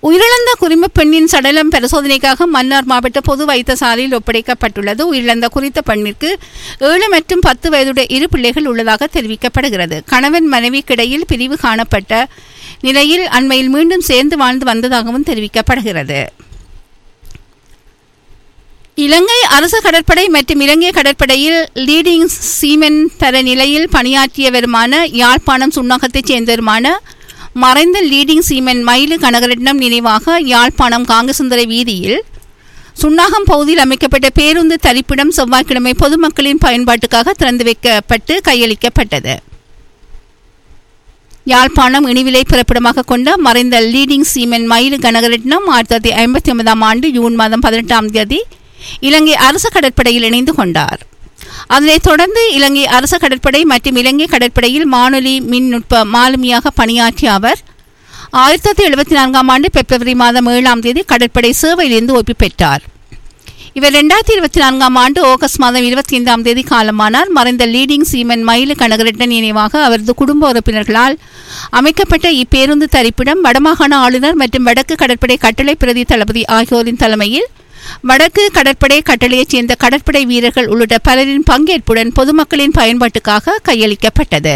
உயிரிழந்த குடும்ப பெண்ணின் சடலம் பரிசோதனைக்காக மன்னார் மாவட்ட பொது வைத்தியசாலையில் ஒப்படைக்கப்பட்டுள்ளது உயிரிழந்த குறித்த பெண்ணிற்கு ஏழு மற்றும் பத்து வயதுடைய இரு பிள்ளைகள் உள்ளதாக தெரிவிக்கப்படுகிறது கணவன் மனைவிக்கிடையில் பிரிவு காணப்பட்ட நிலையில் அண்மையில் மீண்டும் சேர்ந்து வாழ்ந்து வந்ததாகவும் தெரிவிக்கப்படுகிறது இலங்கை அரசு கடற்படை மற்றும் இலங்கை கடற்படையில் லீடிங் சீமென் தர நிலையில் பணியாற்றியவருமான யாழ்ப்பாணம் சுண்ணாகத்தைச் சேர்ந்தவருமான மறைந்த லீடிங் சீமென் மயிலு கனகரட்னம் நினைவாக யாழ்ப்பாணம் காங்கசுந்தர வீதியில் சுண்ணாகம் பகுதியில் அமைக்கப்பட்ட பேருந்து தரிப்பிடம் செவ்வாய்க்கிழமை பொதுமக்களின் பயன்பாட்டுக்காக திறந்து வைக்கப்பட்டு கையளிக்கப்பட்டது யாழ்ப்பாணம் இனிவிலை பிறப்பிடமாக கொண்ட மறைந்த லீடிங் சீமென் மயிலு கனகரட்னம் ஆயிரத்தி தொள்ளாயிரத்தி ஐம்பத்தி ஒன்பதாம் ஆண்டு ஜூன் மாதம் பதினெட்டாம் தேதி இலங்கை அரசு கடற்படையில் இணைந்து கொண்டார் அதனைத் தொடர்ந்து இலங்கை அரசு கடற்படை மற்றும் இலங்கை கடற்படையில் வானொலி மின்னுட்ப மாலுமியாக பணியாற்றிய அவர் ஆயிரத்தி தொள்ளாயிரத்தி எழுபத்தி நான்காம் ஆண்டு பிப்ரவரி மாதம் ஏழாம் தேதி கடற்படை சேவையிலிருந்து ஓய்வு பெற்றார் இவர் ரெண்டாயிரத்தி இருபத்தி நான்காம் ஆண்டு ஆகஸ்ட் மாதம் இருபத்தி ஐந்தாம் தேதி காலமானார் மறைந்த லீடிங் சீமன் மயிலு கனகரட்டன் நினைவாக அவரது குடும்ப உறுப்பினர்களால் அமைக்கப்பட்ட இப்பேருந்து தரிப்பிடம் வடமாகாண ஆளுநர் மற்றும் வடக்கு கடற்படை கட்டளை பிரதி தளபதி ஆகியோரின் தலைமையில் வடக்கு கடற்படை கட்டளையைச் சேர்ந்த கடற்படை வீரர்கள் உள்ளிட்ட பலரின் பங்கேற்புடன் பொதுமக்களின் பயன்பாட்டுக்காக கையளிக்கப்பட்டது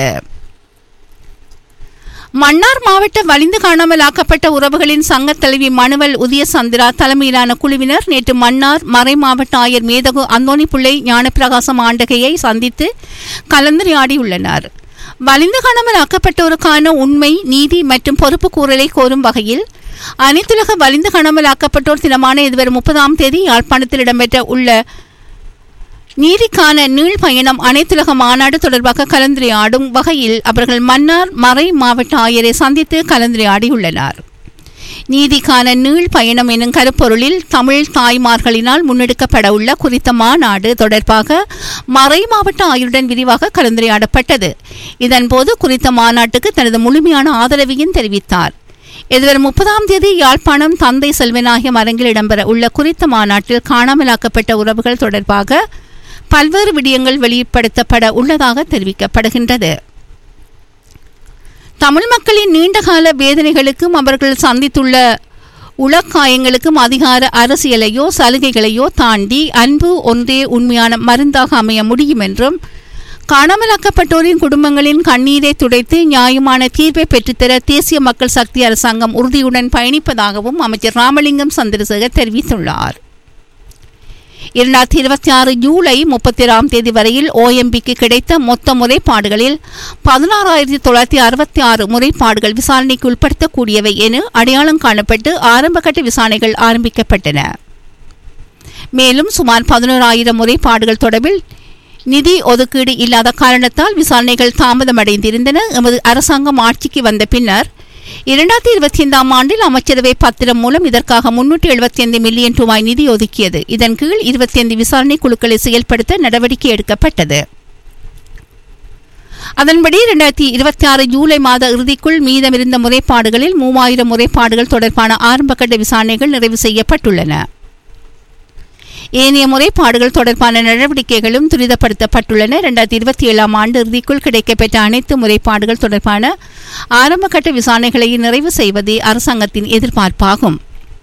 மன்னார் மாவட்ட வலிந்து காணாமல் ஆக்கப்பட்ட உறவுகளின் சங்க தலைவி மனுவல் உதய சந்திரா தலைமையிலான குழுவினர் நேற்று மன்னார் மறை மாவட்ட ஆயர் மேதகு அந்தோணி பிள்ளை ஞானப்பிரகாசம் ஆண்டகையை சந்தித்து கலந்துரையாடியுள்ளனர் வலிந்து காணாமல் ஆக்கப்பட்டோருக்கான உண்மை நீதி மற்றும் பொறுப்பு கூறலை கோரும் வகையில் அனைத்துலக வலிந்து காணாமல் ஆக்கப்பட்டோர் தினமான இதுவரை முப்பதாம் தேதி யாழ்ப்பாணத்தில் இடம்பெற்ற உள்ள நீதிக்கான நீள் பயணம் அனைத்துலக மாநாடு தொடர்பாக கலந்துரையாடும் வகையில் அவர்கள் மன்னார் மறை மாவட்ட ஆயரை சந்தித்து கலந்துரையாடியுள்ளனர் நீதிக்கான நீள் பயணம் எனும் கருப்பொருளில் தமிழ் தாய்மார்களினால் முன்னெடுக்கப்பட உள்ள குறித்த மாநாடு தொடர்பாக மறை மாவட்ட ஆயுடன் விரிவாக கலந்துரையாடப்பட்டது இதன்போது குறித்த மாநாட்டுக்கு தனது முழுமையான ஆதரவையும் தெரிவித்தார் இதுவரை முப்பதாம் தேதி யாழ்ப்பாணம் தந்தை செல்வநாயகம் அரங்கில் இடம்பெற உள்ள குறித்த மாநாட்டில் காணாமலாக்கப்பட்ட உறவுகள் தொடர்பாக பல்வேறு விடயங்கள் வெளிப்படுத்தப்பட உள்ளதாக தெரிவிக்கப்படுகின்றது தமிழ் மக்களின் நீண்டகால வேதனைகளுக்கும் அவர்கள் சந்தித்துள்ள உளக்காயங்களுக்கும் அதிகார அரசியலையோ சலுகைகளையோ தாண்டி அன்பு ஒன்றே உண்மையான மருந்தாக அமைய முடியும் என்றும் காணாமலாக்கப்பட்டோரின் குடும்பங்களின் கண்ணீரை துடைத்து நியாயமான தீர்வை பெற்றுத்தர தேசிய மக்கள் சக்தி அரசாங்கம் உறுதியுடன் பயணிப்பதாகவும் அமைச்சர் ராமலிங்கம் சந்திரசேகர் தெரிவித்துள்ளார் இரண்டாயிரத்தி இருபத்தி ஆறு ஜூலை முப்பத்தி ஆறாம் தேதி வரையில் ஓஎம்பிக்கு கிடைத்த மொத்த முறைப்பாடுகளில் பதினாறாயிரத்தி தொள்ளாயிரத்தி அறுபத்தி ஆறு முறைப்பாடுகள் விசாரணைக்கு உட்படுத்தக்கூடியவை என அடையாளம் காணப்பட்டு ஆரம்பகட்ட விசாரணைகள் ஆரம்பிக்கப்பட்டன மேலும் சுமார் பதினோராயிரம் முறைப்பாடுகள் தொடர்பில் நிதி ஒதுக்கீடு இல்லாத காரணத்தால் விசாரணைகள் தாமதமடைந்திருந்தன எமது அரசாங்கம் ஆட்சிக்கு வந்த பின்னர் இரண்டாயிரத்தி இருபத்தி ஐந்தாம் ஆண்டில் அமைச்சரவை பத்திரம் மூலம் இதற்காக முன்னூற்றி எழுபத்தி ஐந்து மில்லியன் ரூபாய் நிதி ஒதுக்கியது இதன் கீழ் இருபத்தி ஐந்து விசாரணை குழுக்களை செயல்படுத்த நடவடிக்கை எடுக்கப்பட்டது அதன்படி இரண்டாயிரத்தி இருபத்தி ஆறு ஜூலை மாத இறுதிக்குள் மீதமிருந்த முறைப்பாடுகளில் மூவாயிரம் முறைப்பாடுகள் தொடர்பான ஆரம்பகட்ட விசாரணைகள் நிறைவு செய்யப்பட்டுள்ளன ஏனைய முறைப்பாடுகள் தொடர்பான நடவடிக்கைகளும் துரிதப்படுத்தப்பட்டுள்ளன இரண்டாயிரத்தி இருபத்தி ஏழாம் ஆண்டு இறுதிக்குள் கிடைக்கப்பெற்ற அனைத்து முறைப்பாடுகள் தொடர்பான ஆரம்பகட்ட விசாரணைகளை நிறைவு செய்வதே அரசாங்கத்தின் எதிர்பார்ப்பாகும்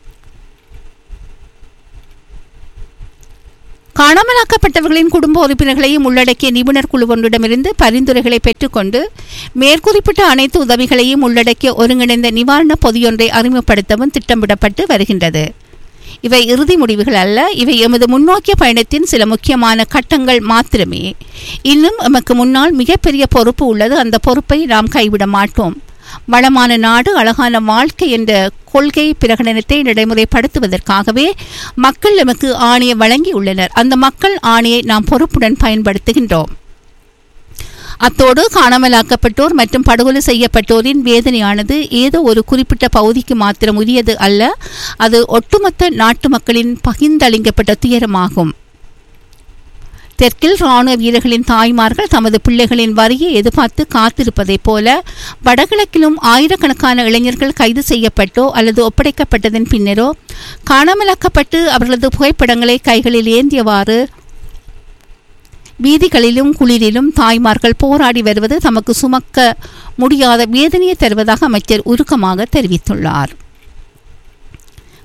காணாமலாக்கப்பட்டவர்களின் குடும்ப உறுப்பினர்களையும் உள்ளடக்கிய நிபுணர் குழு ஒன்றிடமிருந்து பரிந்துரைகளை பெற்றுக்கொண்டு மேற்குறிப்பிட்ட அனைத்து உதவிகளையும் உள்ளடக்கிய ஒருங்கிணைந்த நிவாரண பொதியொன்றை அறிமுகப்படுத்தவும் திட்டமிடப்பட்டு வருகின்றது இவை இறுதி முடிவுகள் அல்ல இவை எமது முன்னோக்கிய பயணத்தின் சில முக்கியமான கட்டங்கள் மாத்திரமே இன்னும் எமக்கு முன்னால் மிகப்பெரிய பொறுப்பு உள்ளது அந்த பொறுப்பை நாம் கைவிட மாட்டோம் வளமான நாடு அழகான வாழ்க்கை என்ற கொள்கை பிரகடனத்தை நடைமுறைப்படுத்துவதற்காகவே மக்கள் எமக்கு ஆணையை வழங்கியுள்ளனர் அந்த மக்கள் ஆணையை நாம் பொறுப்புடன் பயன்படுத்துகின்றோம் அத்தோடு காணாமலாக்கப்பட்டோர் மற்றும் படுகொலை செய்யப்பட்டோரின் வேதனையானது ஏதோ ஒரு குறிப்பிட்ட பகுதிக்கு மாத்திரம் உரியது அல்ல அது ஒட்டுமொத்த நாட்டு மக்களின் பகிர்ந்தளிக்கப்பட்ட துயரமாகும் தெற்கில் ராணுவ வீரர்களின் தாய்மார்கள் தமது பிள்ளைகளின் வரியை எதிர்பார்த்து காத்திருப்பதைப் போல வடகிழக்கிலும் ஆயிரக்கணக்கான இளைஞர்கள் கைது செய்யப்பட்டோ அல்லது ஒப்படைக்கப்பட்டதன் பின்னரோ காணாமலாக்கப்பட்டு அவர்களது புகைப்படங்களை கைகளில் ஏந்தியவாறு வீதிகளிலும் குளிரிலும் தாய்மார்கள் போராடி வருவது தமக்கு சுமக்க முடியாத வேதனையை தருவதாக அமைச்சர் உருக்கமாக தெரிவித்துள்ளார்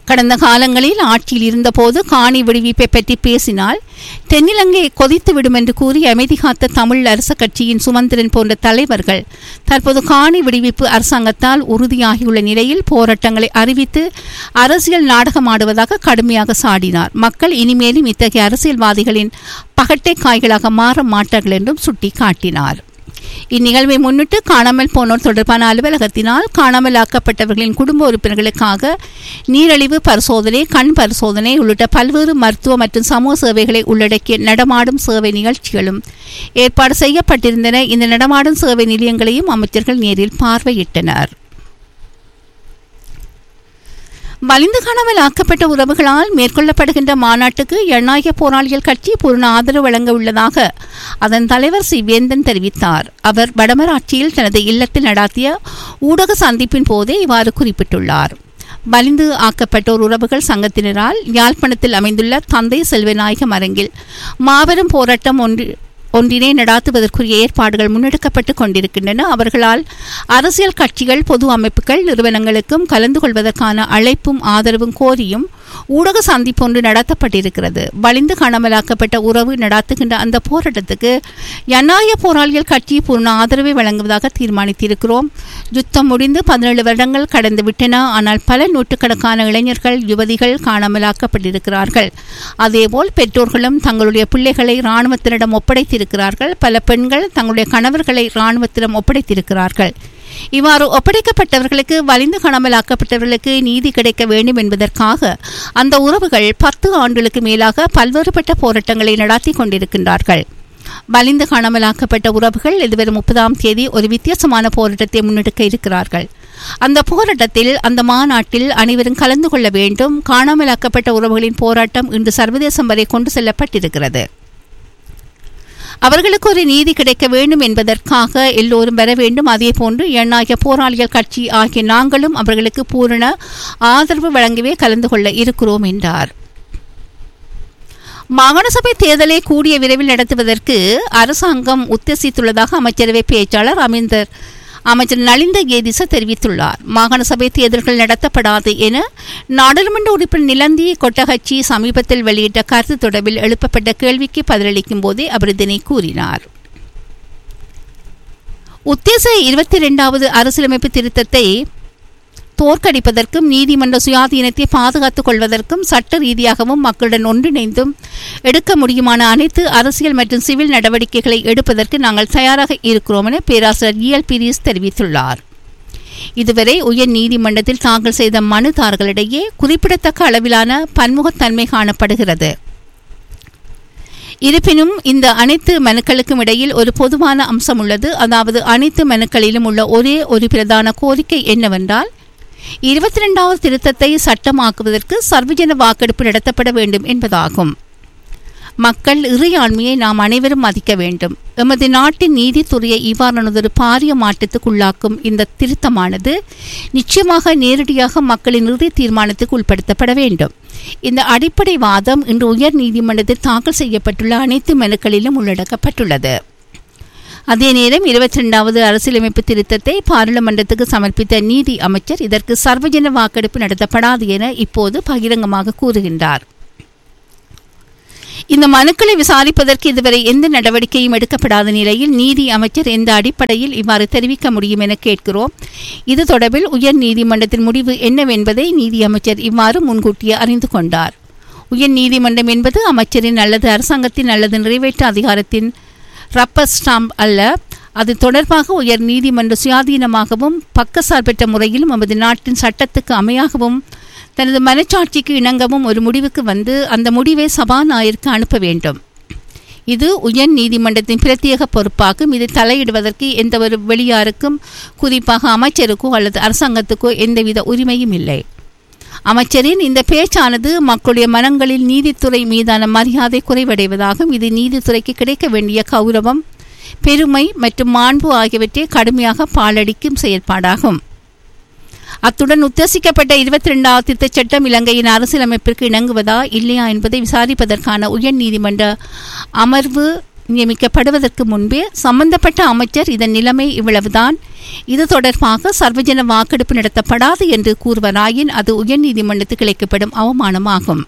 கடந்த காலங்களில் ஆட்சியில் இருந்தபோது காணி விடுவிப்பை பற்றி பேசினால் தென்னிலங்கை கொதித்துவிடும் என்று கூறி அமைதி காத்த தமிழ் அரச கட்சியின் சுமந்திரன் போன்ற தலைவர்கள் தற்போது காணி விடுவிப்பு அரசாங்கத்தால் உறுதியாகியுள்ள நிலையில் போராட்டங்களை அறிவித்து அரசியல் நாடகமாடுவதாக கடுமையாக சாடினார் மக்கள் இனிமேலும் இத்தகைய அரசியல்வாதிகளின் பகட்டை காய்களாக மாற மாட்டார்கள் என்றும் சுட்டிக்காட்டினார் இந்நிகழ்வை முன்னிட்டு காணாமல் போனோர் தொடர்பான அலுவலகத்தினால் காணாமல் ஆக்கப்பட்டவர்களின் குடும்ப உறுப்பினர்களுக்காக நீரழிவு பரிசோதனை கண் பரிசோதனை உள்ளிட்ட பல்வேறு மருத்துவ மற்றும் சமூக சேவைகளை உள்ளடக்கிய நடமாடும் சேவை நிகழ்ச்சிகளும் ஏற்பாடு செய்யப்பட்டிருந்தன இந்த நடமாடும் சேவை நிலையங்களையும் அமைச்சர்கள் நேரில் பார்வையிட்டனர் வலிந்து காணாமல் ஆக்கப்பட்ட உறவுகளால் மேற்கொள்ளப்படுகின்ற மாநாட்டுக்கு ஜனநாயக போராளிகள் கட்சி பூர்ண ஆதரவு வழங்க உள்ளதாக அதன் தலைவர் சி வேந்தன் தெரிவித்தார் அவர் வடமராட்சியில் தனது இல்லத்தில் நடாத்திய ஊடக சந்திப்பின் போதே இவ்வாறு குறிப்பிட்டுள்ளார் வலிந்து ஆக்கப்பட்டோர் உறவுகள் சங்கத்தினரால் யாழ்ப்பாணத்தில் அமைந்துள்ள தந்தை செல்வநாயகம் அரங்கில் மாபெரும் போராட்டம் ஒன்று ஒன்றினை நடாத்துவதற்குரிய ஏற்பாடுகள் முன்னெடுக்கப்பட்டு கொண்டிருக்கின்றன அவர்களால் அரசியல் கட்சிகள் பொது அமைப்புகள் நிறுவனங்களுக்கும் கலந்து கொள்வதற்கான அழைப்பும் ஆதரவும் கோரியும் ஊடக சந்திப்பு ஒன்று நடத்தப்பட்டிருக்கிறது வலிந்து காணாமலாக்கப்பட்ட உறவு நடாத்துகின்ற அந்த போராட்டத்துக்கு ஜனநாயக போராளிகள் கட்சி பூர்ண ஆதரவை வழங்குவதாக தீர்மானித்திருக்கிறோம் யுத்தம் முடிந்து பதினேழு வருடங்கள் கடந்து விட்டன ஆனால் பல நூற்றுக்கணக்கான இளைஞர்கள் யுவதிகள் காணாமலாக்கப்பட்டிருக்கிறார்கள் அதேபோல் பெற்றோர்களும் தங்களுடைய பிள்ளைகளை இராணுவத்தினரிடம் ஒப்படைத்திருக்கிறார்கள் பல பெண்கள் தங்களுடைய கணவர்களை இராணுவத்திடம் ஒப்படைத்திருக்கிறார்கள் இவ்வாறு ஒப்படைக்கப்பட்டவர்களுக்கு வலிந்து காணாமலாக்கப்பட்டவர்களுக்கு நீதி கிடைக்க வேண்டும் என்பதற்காக அந்த உறவுகள் பத்து ஆண்டுகளுக்கு மேலாக பல்வேறுபட்ட போராட்டங்களை நடத்தி கொண்டிருக்கின்றார்கள் வலிந்து காணாமலாக்கப்பட்ட உறவுகள் எதிர்வரும் முப்பதாம் தேதி ஒரு வித்தியாசமான போராட்டத்தை முன்னெடுக்க இருக்கிறார்கள் அந்த போராட்டத்தில் அந்த மாநாட்டில் அனைவரும் கலந்து கொள்ள வேண்டும் காணாமலாக்கப்பட்ட உறவுகளின் போராட்டம் இன்று சர்வதேசம் வரை கொண்டு செல்லப்பட்டிருக்கிறது அவர்களுக்கு ஒரு நீதி கிடைக்க வேண்டும் என்பதற்காக எல்லோரும் வர வேண்டும் அதே போன்று எண்ணாகிய போராளிகள் கட்சி ஆகிய நாங்களும் அவர்களுக்கு பூரண ஆதரவு வழங்கவே கலந்து கொள்ள இருக்கிறோம் என்றார் மாகாண சபை தேர்தலை கூடிய விரைவில் நடத்துவதற்கு அரசாங்கம் உத்தேசித்துள்ளதாக அமைச்சரவை பேச்சாளர் அமிந்தர் அமைச்சர் நலிந்த கேதிச தெரிவித்துள்ளார் மாகாண சபை தேர்தல்கள் நடத்தப்படாது என நாடாளுமன்ற உறுப்பினர் நிலந்தி கொட்டகச்சி சமீபத்தில் வெளியிட்ட கருத்து தொடர்பில் எழுப்பப்பட்ட கேள்விக்கு பதிலளிக்கும் போதே அவர் இதனை கூறினார் உத்தேச இருபத்தி இரண்டாவது அரசியலமைப்பு திருத்தத்தை தோற்கடிப்பதற்கும் நீதிமன்ற சுயாதீனத்தை பாதுகாத்துக் கொள்வதற்கும் சட்ட ரீதியாகவும் மக்களுடன் ஒன்றிணைந்தும் எடுக்க முடியுமான அனைத்து அரசியல் மற்றும் சிவில் நடவடிக்கைகளை எடுப்பதற்கு நாங்கள் தயாராக இருக்கிறோம் என பேராசிரியர் இஎல் பீரிஸ் தெரிவித்துள்ளார் இதுவரை உயர் நீதிமன்றத்தில் தாக்கல் செய்த மனுதாரர்களிடையே குறிப்பிடத்தக்க அளவிலான பன்முகத்தன்மை காணப்படுகிறது இருப்பினும் இந்த அனைத்து மனுக்களுக்கும் இடையில் ஒரு பொதுவான அம்சம் உள்ளது அதாவது அனைத்து மனுக்களிலும் உள்ள ஒரே ஒரு பிரதான கோரிக்கை என்னவென்றால் இருபத்தி ரெண்டாவது திருத்தத்தை சட்டமாக்குவதற்கு சர்வஜன வாக்கெடுப்பு நடத்தப்பட வேண்டும் என்பதாகும் மக்கள் இறையாண்மையை நாம் அனைவரும் மதிக்க வேண்டும் எமது நாட்டின் நீதித்துறையை இவ்வாறானதொரு பாரிய மாற்றத்துக்குள்ளாக்கும் இந்த திருத்தமானது நிச்சயமாக நேரடியாக மக்களின் இறுதி தீர்மானத்துக்கு உட்படுத்தப்பட வேண்டும் இந்த அடிப்படை வாதம் இன்று உயர் நீதிமன்றத்தில் தாக்கல் செய்யப்பட்டுள்ள அனைத்து மனுக்களிலும் உள்ளடக்கப்பட்டுள்ளது அதே நேரம் இருபத்தி ரெண்டாவது அரசியலமைப்பு திருத்தத்தை பாராளுமன்றத்துக்கு சமர்ப்பித்த நீதி அமைச்சர் இதற்கு சர்வஜன வாக்கெடுப்பு நடத்தப்படாது என இப்போது பகிரங்கமாக கூறுகின்றார் இந்த மனுக்களை விசாரிப்பதற்கு இதுவரை எந்த நடவடிக்கையும் எடுக்கப்படாத நிலையில் நீதி அமைச்சர் எந்த அடிப்படையில் இவ்வாறு தெரிவிக்க முடியும் என கேட்கிறோம் இது தொடர்பில் உயர் நீதிமன்றத்தின் முடிவு என்னவென்பதை நீதி அமைச்சர் இவ்வாறு முன்கூட்டியே அறிந்து கொண்டார் உயர் நீதிமன்றம் என்பது அமைச்சரின் அல்லது அரசாங்கத்தின் அல்லது நிறைவேற்று அதிகாரத்தின் ரப்பர் ஸ்டாம்ப் அல்ல அது தொடர்பாக உயர் நீதிமன்ற சுயாதீனமாகவும் பக்கசார்பற்ற முறையிலும் நமது நாட்டின் சட்டத்துக்கு அமையாகவும் தனது மனச்சாட்சிக்கு இணங்கவும் ஒரு முடிவுக்கு வந்து அந்த முடிவை சபாநாயகருக்கு அனுப்ப வேண்டும் இது உயர் நீதிமன்றத்தின் பிரத்யேக பொறுப்பாகும் இது தலையிடுவதற்கு எந்த ஒரு வெளியாருக்கும் குறிப்பாக அமைச்சருக்கோ அல்லது அரசாங்கத்துக்கோ எந்தவித உரிமையும் இல்லை அமைச்சரின் இந்த பேச்சானது மக்களுடைய மனங்களில் நீதித்துறை மீதான மரியாதை குறைவடைவதாகும் இது நீதித்துறைக்கு கிடைக்க வேண்டிய கௌரவம் பெருமை மற்றும் மாண்பு ஆகியவற்றை கடுமையாக பாலடிக்கும் செயற்பாடாகும் அத்துடன் உத்தேசிக்கப்பட்ட இருபத்தி ரெண்டாவது திருத்தச் சட்டம் இலங்கையின் அரசியலமைப்பிற்கு இணங்குவதா இல்லையா என்பதை விசாரிப்பதற்கான உயர் நீதிமன்ற அமர்வு நியமிக்கப்படுவதற்கு முன்பே சம்பந்தப்பட்ட அமைச்சர் இதன் நிலைமை இவ்வளவுதான் இது தொடர்பாக சர்வஜன வாக்கெடுப்பு நடத்தப்படாது என்று கூறுவராயின் அது உயர்நீதிமன்றத்துக்கு இழைக்கப்படும் அவமானமாகும்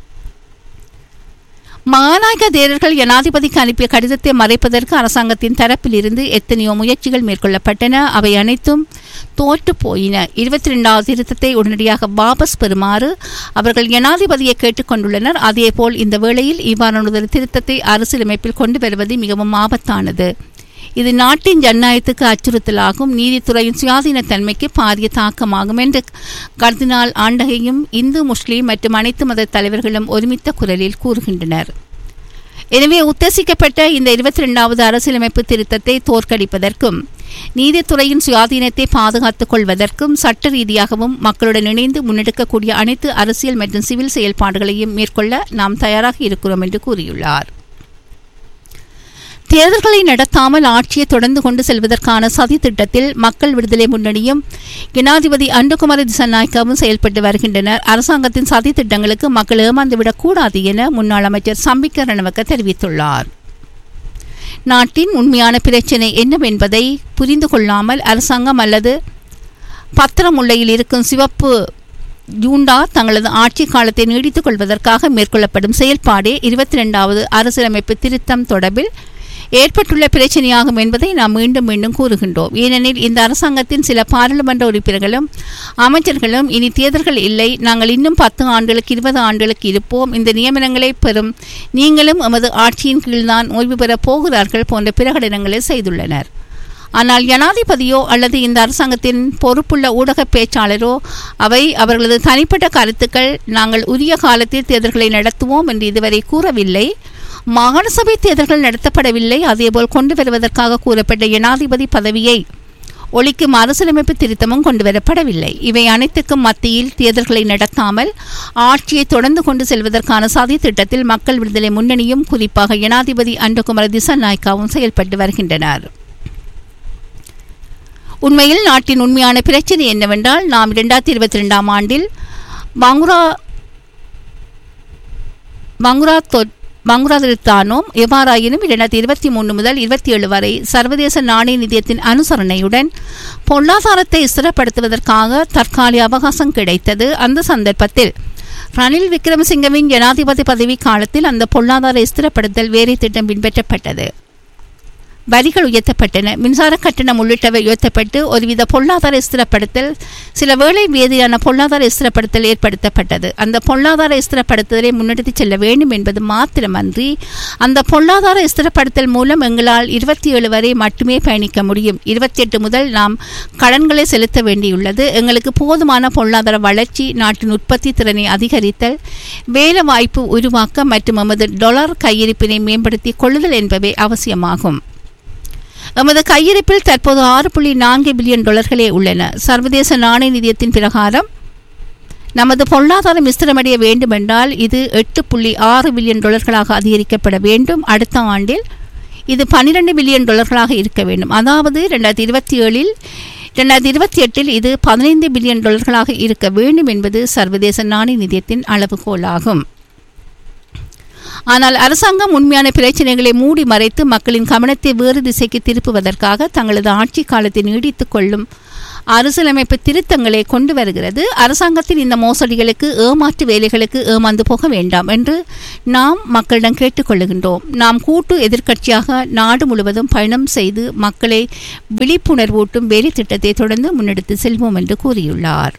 மகாநாயக தேரர்கள் ஜனாதிபதிக்கு அனுப்பிய கடிதத்தை மறைப்பதற்கு அரசாங்கத்தின் தரப்பில் இருந்து எத்தனையோ முயற்சிகள் மேற்கொள்ளப்பட்டன அவை அனைத்தும் தோற்று போயின இருபத்தி ரெண்டாவது திருத்தத்தை உடனடியாக வாபஸ் பெறுமாறு அவர்கள் ஜனாதிபதியை கேட்டுக்கொண்டுள்ளனர் அதேபோல் இந்த வேளையில் இவ்வாறானதொரு திருத்தத்தை அரசியலமைப்பில் கொண்டு வருவது மிகவும் ஆபத்தானது இது நாட்டின் ஜனநாயகத்துக்கு அச்சுறுத்தலாகும் நீதித்துறையின் சுயாதீன தன்மைக்கு பாரிய தாக்கமாகும் என்று கர்தினால் ஆண்டகையும் இந்து முஸ்லீம் மற்றும் அனைத்து மத தலைவர்களும் ஒருமித்த குரலில் கூறுகின்றனர் எனவே உத்தேசிக்கப்பட்ட இந்த இருபத்தி ரெண்டாவது அரசியலமைப்பு திருத்தத்தை தோற்கடிப்பதற்கும் நீதித்துறையின் சுயாதீனத்தை பாதுகாத்துக் கொள்வதற்கும் சட்ட ரீதியாகவும் மக்களுடன் இணைந்து முன்னெடுக்கக்கூடிய அனைத்து அரசியல் மற்றும் சிவில் செயல்பாடுகளையும் மேற்கொள்ள நாம் தயாராக இருக்கிறோம் என்று கூறியுள்ளார் தேர்தல்களை நடத்தாமல் ஆட்சியை தொடர்ந்து கொண்டு செல்வதற்கான சதி திட்டத்தில் மக்கள் விடுதலை முன்னணியும் ஜனாதிபதி அன்புகுமார திசநாயக்காவும் செயல்பட்டு வருகின்றனர் அரசாங்கத்தின் சதி திட்டங்களுக்கு மக்கள் ஏமாந்துவிடக் கூடாது என முன்னாள் அமைச்சர் சம்பிக்க ரணவக்க தெரிவித்துள்ளார் நாட்டின் உண்மையான பிரச்சினை என்னவென்பதை புரிந்து கொள்ளாமல் அரசாங்கம் அல்லது பத்திரமுல்லையில் இருக்கும் சிவப்பு ஜூண்டா தங்களது ஆட்சி காலத்தை நீடித்துக் கொள்வதற்காக மேற்கொள்ளப்படும் செயல்பாடே இருபத்தி ரெண்டாவது அரசியலமைப்பு திருத்தம் தொடர்பில் ஏற்பட்டுள்ள பிரச்சனையாகும் என்பதை நாம் மீண்டும் மீண்டும் கூறுகின்றோம் ஏனெனில் இந்த அரசாங்கத்தின் சில பாராளுமன்ற உறுப்பினர்களும் அமைச்சர்களும் இனி தேர்தல்கள் இல்லை நாங்கள் இன்னும் பத்து ஆண்டுகளுக்கு இருபது ஆண்டுகளுக்கு இருப்போம் இந்த நியமனங்களை பெறும் நீங்களும் எமது ஆட்சியின் கீழ்தான் ஓய்வு பெறப் போகிறார்கள் போன்ற பிரகடனங்களை செய்துள்ளனர் ஆனால் ஜனாதிபதியோ அல்லது இந்த அரசாங்கத்தின் பொறுப்புள்ள ஊடக பேச்சாளரோ அவை அவர்களது தனிப்பட்ட கருத்துக்கள் நாங்கள் உரிய காலத்தில் தேர்தல்களை நடத்துவோம் என்று இதுவரை கூறவில்லை மாகாண சபை தேர்தல்கள் நடத்தப்படவில்லை அதேபோல் கொண்டு வருவதற்காக கூறப்பட்ட ஜனாதிபதி பதவியை ஒழிக்கும் அரசியலமைப்பு திருத்தமும் கொண்டுவரப்படவில்லை இவை அனைத்துக்கும் மத்தியில் தேர்தல்களை நடத்தாமல் ஆட்சியை தொடர்ந்து கொண்டு செல்வதற்கான சதி திட்டத்தில் மக்கள் விடுதலை முன்னணியும் குறிப்பாக ஜனாதிபதி அண்டகுமார திசாநாய்க்காவும் செயல்பட்டு வருகின்றனர் உண்மையில் நாட்டின் உண்மையான பிரச்சனை என்னவென்றால் நாம் இரண்டாயிரத்தி இருபத்தி ரெண்டாம் ஆண்டில் பங்குரா பங்குரா தொ பங்குராதிருத்தானோம் எவ்வாறாயினும் இரண்டாயிரத்தி இருபத்தி மூணு முதல் இருபத்தி ஏழு வரை சர்வதேச நாணய நிதியத்தின் அனுசரணையுடன் பொருளாதாரத்தை ஸ்திரப்படுத்துவதற்காக தற்காலிக அவகாசம் கிடைத்தது அந்த சந்தர்ப்பத்தில் ரணில் விக்ரமசிங்கவின் ஜனாதிபதி பதவி காலத்தில் அந்த பொருளாதார ஸ்திரப்படுத்தல் வேலை திட்டம் பின்பற்றப்பட்டது வரிகள் உயர்த்தப்பட்டன மின்சார கட்டணம் உள்ளிட்டவை உயர்த்தப்பட்டு ஒருவித பொருளாதார ஸ்திரப்படுத்தல் சில வேளை வேதியான பொருளாதார ஸ்திரப்படுத்தல் ஏற்படுத்தப்பட்டது அந்த பொருளாதார ஸ்திரப்படுத்தலை முன்னெடுத்துச் செல்ல வேண்டும் என்பது மாத்திரமன்றி அந்த பொருளாதார ஸ்திரப்படுத்தல் மூலம் எங்களால் இருபத்தி ஏழு வரை மட்டுமே பயணிக்க முடியும் இருபத்தி எட்டு முதல் நாம் கடன்களை செலுத்த வேண்டியுள்ளது எங்களுக்கு போதுமான பொருளாதார வளர்ச்சி நாட்டின் உற்பத்தி திறனை அதிகரித்தல் வேலை வாய்ப்பு உருவாக்க மற்றும் எமது டொலர் கையிருப்பினை மேம்படுத்தி கொள்ளுதல் என்பவை அவசியமாகும் எமது கையிருப்பில் தற்போது ஆறு புள்ளி நான்கு பில்லியன் டாலர்களே உள்ளன சர்வதேச நாணய நிதியத்தின் பிரகாரம் நமது பொருளாதாரம் விஸ்திரமடைய வேண்டுமென்றால் இது எட்டு புள்ளி ஆறு பில்லியன் டாலர்களாக அதிகரிக்கப்பட வேண்டும் அடுத்த ஆண்டில் இது பன்னிரண்டு பில்லியன் டாலர்களாக இருக்க வேண்டும் அதாவது ரெண்டாயிரத்தி இருபத்தி ஏழில் ரெண்டாயிரத்தி இருபத்தி எட்டில் இது பதினைந்து பில்லியன் டாலர்களாக இருக்க வேண்டும் என்பது சர்வதேச நாணய நிதியத்தின் அளவுகோலாகும் ஆனால் அரசாங்கம் உண்மையான பிரச்சனைகளை மூடி மறைத்து மக்களின் கவனத்தை வேறு திசைக்கு திருப்புவதற்காக தங்களது ஆட்சி காலத்தை நீடித்துக் கொள்ளும் அரசியலமைப்பு திருத்தங்களை கொண்டு வருகிறது அரசாங்கத்தின் இந்த மோசடிகளுக்கு ஏமாற்று வேலைகளுக்கு ஏமாந்து போக வேண்டாம் என்று நாம் மக்களிடம் கேட்டுக்கொள்ளுகின்றோம் நாம் கூட்டு எதிர்க்கட்சியாக நாடு முழுவதும் பயணம் செய்து மக்களை விழிப்புணர்வூட்டும் வேலை திட்டத்தை தொடர்ந்து முன்னெடுத்து செல்வோம் என்று கூறியுள்ளார்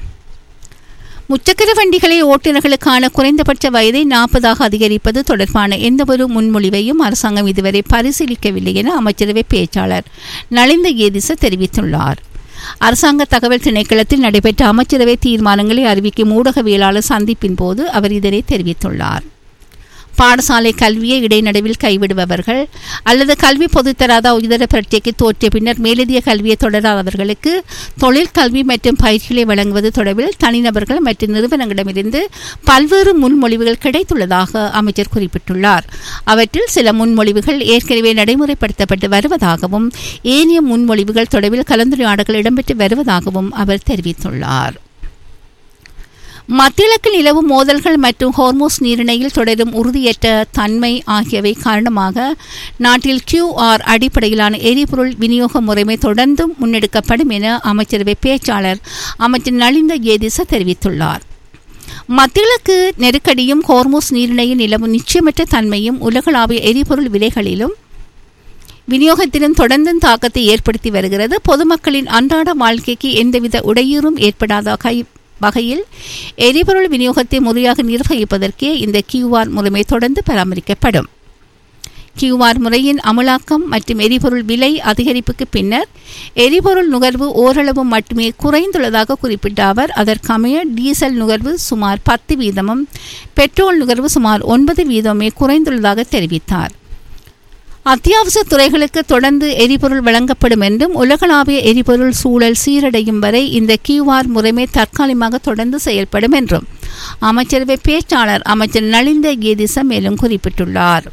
முச்சக்கர வண்டிகளை ஓட்டுநர்களுக்கான குறைந்தபட்ச வயதை நாற்பதாக அதிகரிப்பது தொடர்பான எந்தவொரு முன்மொழிவையும் அரசாங்கம் இதுவரை பரிசீலிக்கவில்லை என அமைச்சரவை பேச்சாளர் நலிந்த ஏதிச தெரிவித்துள்ளார் அரசாங்க தகவல் திணைக்களத்தில் நடைபெற்ற அமைச்சரவை தீர்மானங்களை அறிவிக்கும் ஊடகவியலாளர் சந்திப்பின் போது அவர் இதனை தெரிவித்துள்ளார் பாடசாலை கல்வியை இடைநடுவில் கைவிடுபவர்கள் அல்லது கல்வி பொதுத்தராத உயர்தர பரீட்சைக்கு தோற்றிய பின்னர் மேலதிக கல்வியை தொடராதவர்களுக்கு தொழில் கல்வி மற்றும் பயிற்சிகளை வழங்குவது தொடர்பில் தனிநபர்கள் மற்றும் நிறுவனங்களிடமிருந்து பல்வேறு முன்மொழிவுகள் கிடைத்துள்ளதாக அமைச்சர் குறிப்பிட்டுள்ளார் அவற்றில் சில முன்மொழிவுகள் ஏற்கனவே நடைமுறைப்படுத்தப்பட்டு வருவதாகவும் ஏனைய முன்மொழிவுகள் தொடர்பில் கலந்துரையாடல்கள் இடம்பெற்று வருவதாகவும் அவர் தெரிவித்துள்ளார் மத்தியிலக்கில் நிலவும் மோதல்கள் மற்றும் ஹோர்மோஸ் நீரிணையில் தொடரும் உறுதியற்ற தன்மை ஆகியவை காரணமாக நாட்டில் கியூஆர் அடிப்படையிலான எரிபொருள் விநியோக முறைமை தொடர்ந்தும் முன்னெடுக்கப்படும் என அமைச்சரவை பேச்சாளர் அமைச்சர் நலிந்த ஏதிச தெரிவித்துள்ளார் மத்தியிலக்கு நெருக்கடியும் ஹோர்மோஸ் நீரிணையில் நிலவும் நிச்சயமற்ற தன்மையும் உலகளாவிய எரிபொருள் விலைகளிலும் விநியோகத்திலும் தொடர்ந்து தாக்கத்தை ஏற்படுத்தி வருகிறது பொதுமக்களின் அன்றாட வாழ்க்கைக்கு எந்தவித இடையூறும் ஏற்படாத கை வகையில் எரிபொருள் விநியோகத்தை முறையாக நிர்வகிப்பதற்கே இந்த கியூஆர் முறைமை தொடர்ந்து பராமரிக்கப்படும் கியூஆர் முறையின் அமலாக்கம் மற்றும் எரிபொருள் விலை அதிகரிப்புக்கு பின்னர் எரிபொருள் நுகர்வு ஓரளவு மட்டுமே குறைந்துள்ளதாக குறிப்பிட்ட அவர் அதற்கமைய டீசல் நுகர்வு சுமார் பத்து வீதமும் பெட்ரோல் நுகர்வு சுமார் ஒன்பது வீதமே குறைந்துள்ளதாக தெரிவித்தார் அத்தியாவசிய துறைகளுக்கு தொடர்ந்து எரிபொருள் வழங்கப்படும் என்றும் உலகளாவிய எரிபொருள் சூழல் சீரடையும் வரை இந்த கியூஆர் முறைமை தற்காலிகமாக தொடர்ந்து செயல்படும் என்றும் அமைச்சரவை பேச்சாளர் அமைச்சர் நலிந்த கீதிச மேலும் குறிப்பிட்டுள்ளார்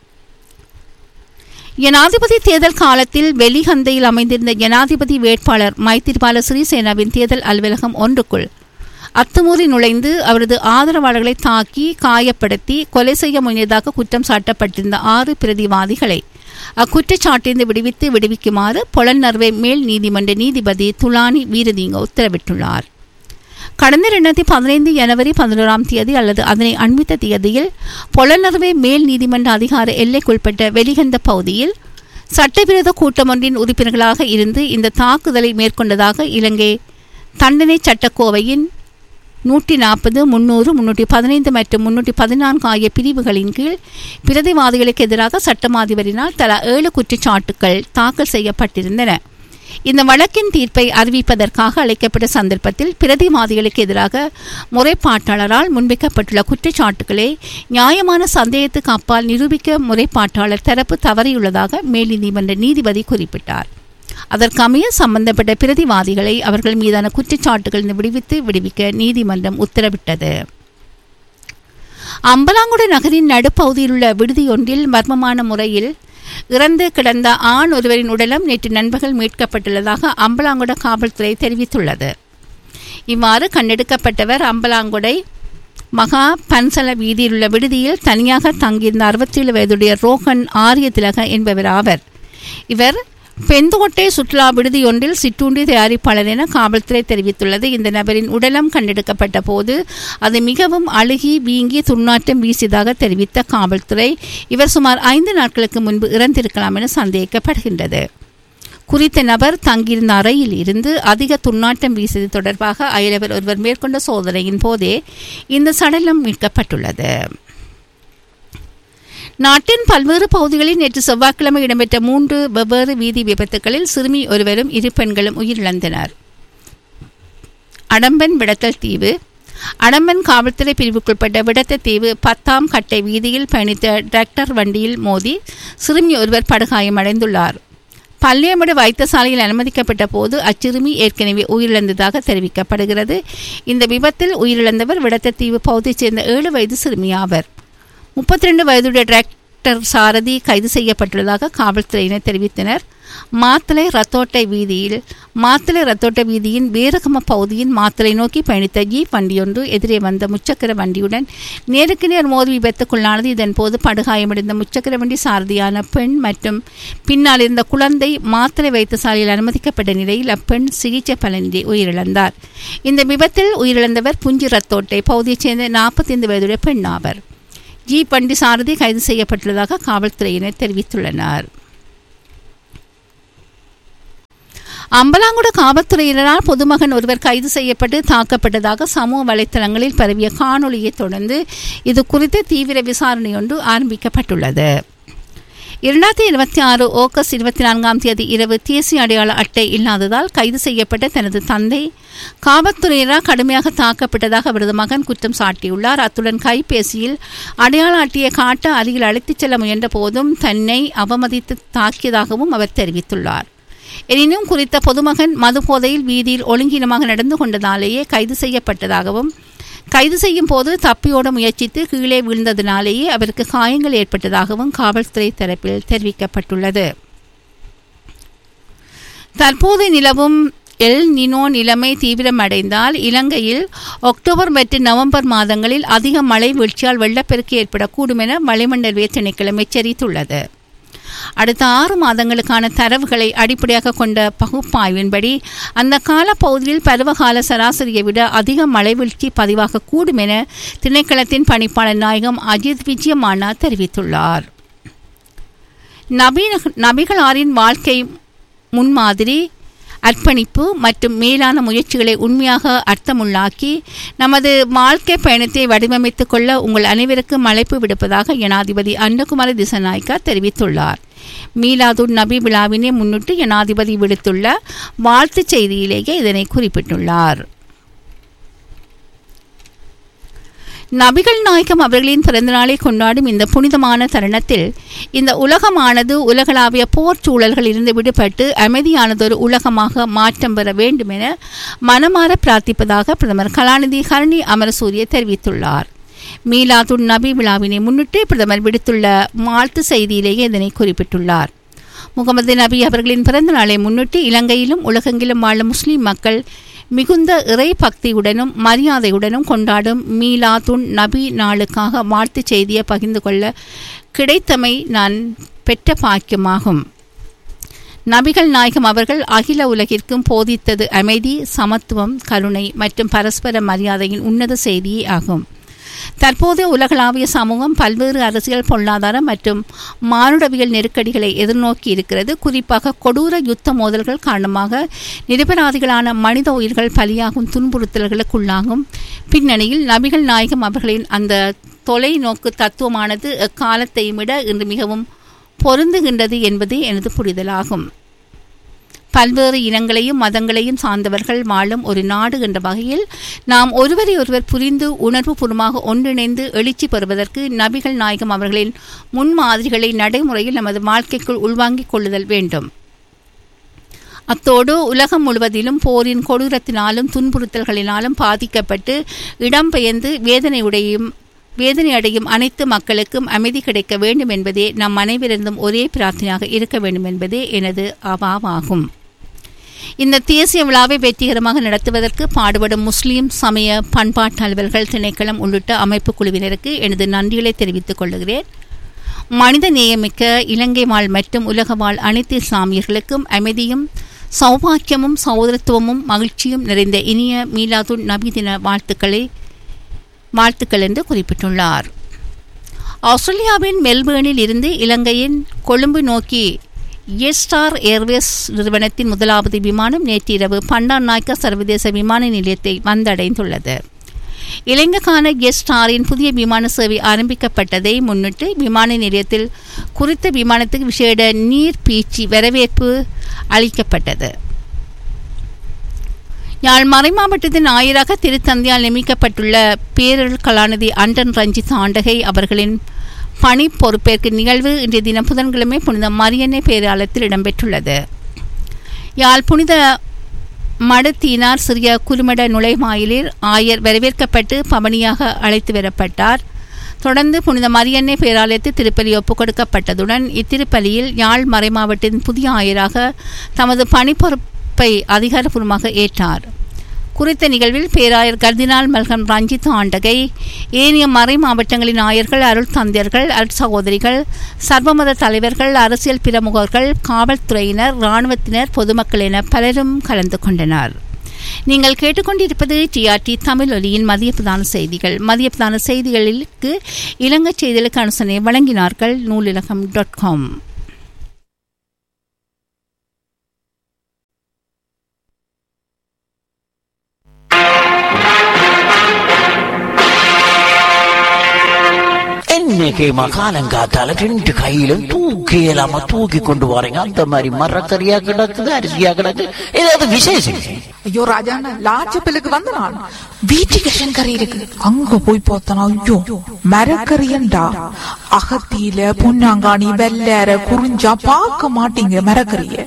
ஜனாதிபதி தேர்தல் காலத்தில் வெளிகந்தையில் அமைந்திருந்த ஜனாதிபதி வேட்பாளர் மைத்திரிபால சிறிசேனாவின் தேர்தல் அலுவலகம் ஒன்றுக்குள் அத்துமூறி நுழைந்து அவரது ஆதரவாளர்களை தாக்கி காயப்படுத்தி கொலை செய்ய முயன்றதாக குற்றம் சாட்டப்பட்டிருந்த ஆறு பிரதிவாதிகளை அக்குற்றச்சாட்டிலிருந்து விடுவித்து விடுவிக்குமாறு பொலன்னர்வை மேல் நீதிமன்ற நீதிபதி துலானி வீரதீங்க உத்தரவிட்டுள்ளார் கடந்த இரண்டாயிரத்தி பதினைந்து ஜனவரி பதினோராம் தேதி அல்லது அதனை அண்மித்த தேதியில் பொலனர்வே மேல் நீதிமன்ற அதிகார எல்லைக்குட்பட்ட வெளிகந்த பகுதியில் சட்டவிரோத கூட்டமொன்றின் உறுப்பினர்களாக இருந்து இந்த தாக்குதலை மேற்கொண்டதாக இலங்கை தண்டனை சட்டக்கோவையின் நூற்றி நாற்பது முன்னூறு முன்னூற்றி பதினைந்து மற்றும் முன்னூற்றி பதினான்கு ஆகிய பிரிவுகளின் கீழ் பிரதிவாதிகளுக்கு எதிராக சட்டமாதிபரினால் தலா ஏழு குற்றச்சாட்டுக்கள் தாக்கல் செய்யப்பட்டிருந்தன இந்த வழக்கின் தீர்ப்பை அறிவிப்பதற்காக அழைக்கப்பட்ட சந்தர்ப்பத்தில் பிரதிவாதிகளுக்கு எதிராக முறைப்பாட்டாளரால் முன்வைக்கப்பட்டுள்ள குற்றச்சாட்டுகளை நியாயமான சந்தேகத்துக்கு அப்பால் நிரூபிக்க முறைப்பாட்டாளர் தரப்பு தவறியுள்ளதாக மேல் நீதிமன்ற நீதிபதி குறிப்பிட்டார் அதற்கமைய சம்பந்தப்பட்ட பிரதிவாதிகளை அவர்கள் மீதான குற்றச்சாட்டுகள் விடுவித்து விடுவிக்க நீதிமன்றம் உத்தரவிட்டது அம்பலாங்குட நகரின் நடுப்பகுதியில் உள்ள விடுதியொன்றில் மர்மமான முறையில் இறந்து கிடந்த ஆண் ஒருவரின் உடலம் நேற்று நண்பகல் மீட்கப்பட்டுள்ளதாக அம்பலாங்குட காவல்துறை தெரிவித்துள்ளது இவ்வாறு கண்டெடுக்கப்பட்டவர் அம்பலாங்குடை மகா பன்சல வீதியில் உள்ள விடுதியில் தனியாக தங்கியிருந்த அறுபத்தி ஏழு வயதுடைய ரோஹன் ஆரிய திலக என்பவர் ஆவர் இவர் பெந்தோட்டை சுற்றுலா விடுதி ஒன்றில் சிற்றுண்டி தயாரிப்பாளர் என காவல்துறை தெரிவித்துள்ளது இந்த நபரின் உடலம் கண்டெடுக்கப்பட்ட போது அது மிகவும் அழுகி வீங்கி துர்நாற்றம் வீசியதாக தெரிவித்த காவல்துறை இவர் சுமார் ஐந்து நாட்களுக்கு முன்பு இறந்திருக்கலாம் என சந்தேகிக்கப்படுகின்றது குறித்த நபர் தங்கியிருந்த அறையில் இருந்து அதிக துர்நாற்றம் வீசியது தொடர்பாக அயலவர் ஒருவர் மேற்கொண்ட சோதனையின் போதே இந்த சடலம் மீட்கப்பட்டுள்ளது நாட்டின் பல்வேறு பகுதிகளில் நேற்று செவ்வாய்க்கிழமை இடம்பெற்ற மூன்று வெவ்வேறு வீதி விபத்துகளில் சிறுமி ஒருவரும் இரு பெண்களும் உயிரிழந்தனர் அடம்பன் விடத்தல் தீவு அடம்பன் காவல்துறை பிரிவுக்குட்பட்ட விடத்த தீவு பத்தாம் கட்டை வீதியில் பயணித்த டிராக்டர் வண்டியில் மோதி சிறுமி ஒருவர் படுகாயமடைந்துள்ளார் பள்ளியமடு வைத்தியசாலையில் அனுமதிக்கப்பட்ட போது அச்சிறுமி ஏற்கனவே உயிரிழந்ததாக தெரிவிக்கப்படுகிறது இந்த விபத்தில் உயிரிழந்தவர் விடத்தத்தீவு பகுதியைச் சேர்ந்த ஏழு வயது சிறுமி ஆவர் முப்பத்தி ரெண்டு வயதுடைய டிராக்டர் சாரதி கைது செய்யப்பட்டுள்ளதாக காவல்துறையினர் தெரிவித்தனர் மாத்தலை ரத்தோட்டை வீதியில் மாத்தலை ரத்தோட்டை வீதியின் வேரகம பகுதியின் மாத்தலை நோக்கி பயணித்த ஜீப் வண்டியொன்று எதிரே வந்த முச்சக்கர வண்டியுடன் நேருக்கு நேர் மோதி விபத்துக்குள்ளானது இதன் போது படுகாயமடைந்த முச்சக்கர வண்டி சாரதியான பெண் மற்றும் பின்னால் இருந்த குழந்தை மாத்திரை வைத்தியசாலையில் அனுமதிக்கப்பட்ட நிலையில் அப்பெண் சிகிச்சை பலனின்றி உயிரிழந்தார் இந்த விபத்தில் உயிரிழந்தவர் புஞ்சி ரத்தோட்டை பகுதியைச் சேர்ந்த நாற்பத்தைந்து வயதுடைய பெண் ஆவர் ஜீப் வண்டி சாரதி கைது செய்யப்பட்டுள்ளதாக காவல்துறையினர் தெரிவித்துள்ளனர் அம்பலாங்குட காவல்துறையினரால் பொதுமகன் ஒருவர் கைது செய்யப்பட்டு தாக்கப்பட்டதாக சமூக வலைத்தளங்களில் பரவிய காணொலியை தொடர்ந்து இது குறித்த தீவிர விசாரணை ஒன்று ஆரம்பிக்கப்பட்டுள்ளது இரண்டாயிரத்தி இருபத்தி ஆறு ஆகஸ்ட் இருபத்தி நான்காம் தேதி இரவு தேசிய அடையாள அட்டை இல்லாததால் கைது செய்யப்பட்ட தனது தந்தை காவல்துறையினரால் கடுமையாக தாக்கப்பட்டதாக அவரது மகன் குற்றம் சாட்டியுள்ளார் அத்துடன் கைபேசியில் அடையாள அட்டையை காட்ட அருகில் அழைத்துச் செல்ல முயன்ற போதும் தன்னை அவமதித்து தாக்கியதாகவும் அவர் தெரிவித்துள்ளார் எனினும் குறித்த பொதுமகன் மது போதையில் வீதியில் ஒழுங்கீனமாக நடந்து கொண்டதாலேயே கைது செய்யப்பட்டதாகவும் கைது செய்யும் போது தப்பியோட முயற்சித்து கீழே விழுந்ததினாலேயே அவருக்கு காயங்கள் ஏற்பட்டதாகவும் காவல்துறை தரப்பில் தெரிவிக்கப்பட்டுள்ளது தற்போது நிலவும் எல் நினோ நிலைமை தீவிரமடைந்தால் இலங்கையில் அக்டோபர் மற்றும் நவம்பர் மாதங்களில் அதிக மழை வீழ்ச்சியால் வெள்ளப்பெருக்கு ஏற்படக்கூடும் என வளிமண்டல திணைக்களம் எச்சரித்துள்ளது அடுத்த ஆறு மாதங்களுக்கான தரவுகளை அடிப்படையாக கொண்ட பகுப்பாய்வின்படி அந்த காலப்பகுதியில் பருவகால சராசரியை விட அதிக மழை வீழ்ச்சி பதிவாகக்கூடும் என திணைக்களத்தின் பணிப்பாளர் நாயகம் அஜித் விஜயமானா தெரிவித்துள்ளார் நபி நபிகளாரின் வாழ்க்கை முன்மாதிரி அர்ப்பணிப்பு மற்றும் மேலான முயற்சிகளை உண்மையாக அர்த்தமுள்ளாக்கி நமது வாழ்க்கை பயணத்தை வடிவமைத்துக் கொள்ள உங்கள் அனைவருக்கும் அழைப்பு விடுப்பதாக ஜனாதிபதி அன்னகுமார திசநாயக்கா தெரிவித்துள்ளார் மீலாதுன் நபி விழாவினை முன்னிட்டு ஜனாதிபதி விடுத்துள்ள வாழ்த்துச் செய்தியிலேயே இதனை குறிப்பிட்டுள்ளார் நபிகள் நாயகம் அவர்களின் பிறந்தநாளை கொண்டாடும் இந்த புனிதமான தருணத்தில் இந்த உலகமானது உலகளாவிய போர் சூழல்களிலிருந்து விடுபட்டு அமைதியானதொரு உலகமாக மாற்றம் பெற வேண்டும் என மனமாற பிரார்த்திப்பதாக பிரதமர் கலாநிதி ஹரணி அமரசூரிய தெரிவித்துள்ளார் மீலாதுன் நபி விழாவினை முன்னிட்டு பிரதமர் விடுத்துள்ள வாழ்த்து செய்தியிலேயே இதனை குறிப்பிட்டுள்ளார் முகமது நபி அவர்களின் பிறந்த நாளை முன்னிட்டு இலங்கையிலும் உலகெங்கிலும் வாழும் முஸ்லிம் மக்கள் மிகுந்த இறை பக்தியுடனும் மரியாதையுடனும் கொண்டாடும் மீலாதுன் நபி நாளுக்காக வாழ்த்து செய்தியை பகிர்ந்து கொள்ள கிடைத்தமை நான் பெற்ற பாக்கியமாகும் நபிகள் நாயகம் அவர்கள் அகில உலகிற்கும் போதித்தது அமைதி சமத்துவம் கருணை மற்றும் பரஸ்பர மரியாதையின் உன்னத செய்தியே ஆகும் தற்போதைய உலகளாவிய சமூகம் பல்வேறு அரசியல் பொருளாதார மற்றும் மானுடவியல் நெருக்கடிகளை எதிர்நோக்கி இருக்கிறது குறிப்பாக கொடூர யுத்த மோதல்கள் காரணமாக நிரபராதிகளான மனித உயிர்கள் பலியாகும் துன்புறுத்தல்களுக்குள்ளாகும் பின்னணியில் நபிகள் நாயகம் அவர்களின் அந்த தொலைநோக்கு தத்துவமானது எக்காலத்தையும் விட இன்று மிகவும் பொருந்துகின்றது என்பது எனது புரிதலாகும் பல்வேறு இனங்களையும் மதங்களையும் சார்ந்தவர்கள் வாழும் ஒரு நாடு என்ற வகையில் நாம் ஒருவரை ஒருவர் புரிந்து உணர்வுபூர்வமாக ஒன்றிணைந்து எழுச்சி பெறுவதற்கு நபிகள் நாயகம் அவர்களின் முன்மாதிரிகளை நடைமுறையில் நமது வாழ்க்கைக்குள் உள்வாங்கிக் கொள்ளுதல் வேண்டும் அத்தோடு உலகம் முழுவதிலும் போரின் கொடூரத்தினாலும் துன்புறுத்தல்களினாலும் பாதிக்கப்பட்டு இடம்பெயர்ந்து வேதனையுடையும் வேதனை அடையும் அனைத்து மக்களுக்கும் அமைதி கிடைக்க வேண்டும் என்பதே நம் அனைவரிருந்தும் ஒரே பிரார்த்தனையாக இருக்க வேண்டும் என்பதே எனது அவாவாகும் இந்த தேசிய விழாவை வெற்றிகரமாக நடத்துவதற்கு பாடுபடும் முஸ்லீம் சமய பண்பாட்டு அலுவல்கள் திணைக்களம் உள்ளிட்ட அமைப்பு குழுவினருக்கு எனது நன்றிகளை தெரிவித்துக் கொள்கிறேன் மனித நேயமிக்க இலங்கை வாழ் மற்றும் உலக வாழ் அனைத்து இஸ்லாமியர்களுக்கும் அமைதியும் சௌபாக்கியமும் சகோதரத்துவமும் மகிழ்ச்சியும் நிறைந்த இனிய மீலாதுன் நபி தின வாழ்த்துக்களை வாழ்த்துக்கள் என்று குறிப்பிட்டுள்ளார் ஆஸ்திரேலியாவின் மெல்பேர்னில் இருந்து இலங்கையின் கொழும்பு நோக்கி எஸ்டார் ஏர்வேஸ் நிறுவனத்தின் முதலாவது விமானம் நேற்றிரவு பண்டார் நாயக்க சர்வதேச விமான நிலையத்தை வந்தடைந்துள்ளது இலங்கைக்கான எஸ்டாரின் புதிய விமான சேவை ஆரம்பிக்கப்பட்டதை முன்னிட்டு விமான நிலையத்தில் குறித்த விமானத்துக்கு விசேட நீர் பீச்சி வரவேற்பு அளிக்கப்பட்டது யாழ் மறைமாவட்டத்தின் ஆயராக திருத்தந்தையால் நியமிக்கப்பட்டுள்ள பேரல் கலாநிதி அண்டன் ரஞ்சித் ஆண்டகை அவர்களின் பணி பொறுப்பேற்கு நிகழ்வு இன்றைய தினம் புதன்கிழமை புனித மரியன்னை பேராலயத்தில் இடம்பெற்றுள்ளது யாழ் புனித மடத்தீனார் சிறிய குறுமட நுழைவாயிலில் ஆயர் வரவேற்கப்பட்டு பவனியாக அழைத்து வரப்பட்டார் தொடர்ந்து புனித மரியன்னை பேராலயத்தில் திருப்பலி ஒப்புக் கொடுக்கப்பட்டதுடன் இத்திருப்பலியில் யாழ் மறைமாவட்டத்தின் புதிய ஆயராக தமது பணி பொறுப்பை அதிகாரப்பூர்வமாக ஏற்றார் குறித்த நிகழ்வில் பேராயர் கர்தினால் மல்கம் ரஞ்சித் ஆண்டகை ஏனைய மறை மாவட்டங்களின் ஆயர்கள் அருள் தந்தையர்கள் அருள் சகோதரிகள் சர்வமத தலைவர்கள் அரசியல் பிரமுகர்கள் காவல்துறையினர் இராணுவத்தினர் பொதுமக்கள் என பலரும் கலந்து கொண்டனர் நீங்கள் கேட்டுக்கொண்டிருப்பது டிஆர்டி தமிழ் ஒலியின் மதிய பிரதான செய்திகள் மதிய பிரதான செய்திகளுக்கு இலங்கை செய்திகளுக்கு அனுசரணை வழங்கினார்கள் நூலிலகம் டாட் காம் இன்னைக்கு மகாலங்காத்தால ரெண்டு கையிலும் தூக்கி இல்லாம தூக்கி கொண்டு போறீங்க அந்த மாதிரி மரக்கறியா கிடக்குது அரிசியா கிடக்கு ஏதாவது விசேஷம் ஐயோ ராஜாண்ணா லாச்சப்பிலுக்கு வந்த நான் வீட்டுக்கு கறி இருக்கு அங்க போய் பார்த்தனா ஐயோ மரக்கறியண்டா அகத்தியில பொன்னாங்காணி வெள்ளேற குறிஞ்சா பார்க்க மாட்டீங்க மரக்கறிய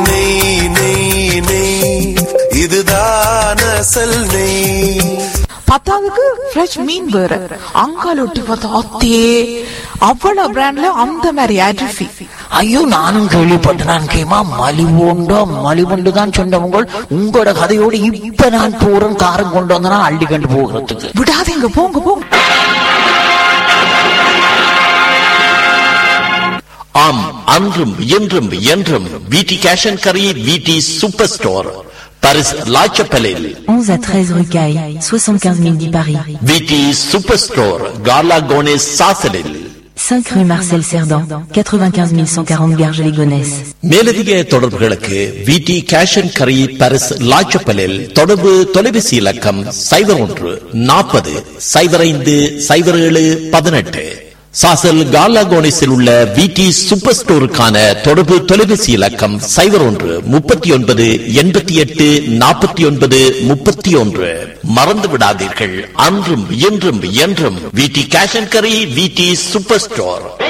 நெய் நெய் நெய் இதுதான் அசல் நெய் பத்தாவதுக்கு ஃப்ரெஷ் மீன் வேற அங்கால ஒட்டி பார்த்தா அத்தே அவ்வளவு பிராண்ட்ல அந்த மாதிரி அரிசி ஐயோ நானும் கேள்விப்பட்டேன் கேமா மலிவுண்டோ மலிவுண்டு தான் சொன்னவங்க உங்களோட கதையோடு இப்ப நான் போறேன் காரம் கொண்டு வந்தனா அள்ளி கண்டு போகிறதுக்கு விடாதீங்க போங்க போங்க ஆம் அன்றும் இன்றும் என்றும் விடி கேஷ் அண்ட் கரி விடி சூப்பர் ஸ்டோர் பாரிஸ் லாச்சப்பலில் 11 à 13 rue Caille, 75 010 Paris. விடி சூப்பர் ஸ்டோர் கார்லா கோனேஸ் சாசலில் 5 rue Marcel Cerdan, 95 140 Garges-les-Gonesse. மேலதிக தொடர்புகளுக்கு விடி கேஷ் அண்ட் கரி பாரிஸ் லாச்சப்பலில் தொடர்பு தொலைபேசி இலக்கம் சைபர் ஒன்று நாற்பது சைபர் ஐந்து சைபர் ஏழு பதினெட்டு சாசல் கார்லா கோனேஸில் உள்ள விடி சூப்பர் ஸ்டோருக்கான தொடர்பு தொலைபேசி இலக்கம் சைபர் ஒன்று முப்பத்தி ஒன்பது எண்பத்தி எட்டு நாற்பத்தி ஒன்பது முப்பத்தி ஒன்று மறந்து விடாதீர்கள் அன்றும் இன்றும் என்றும் விடி கேஷ் அண்ட் கரி விடி சூப்பர் ஸ்டோர்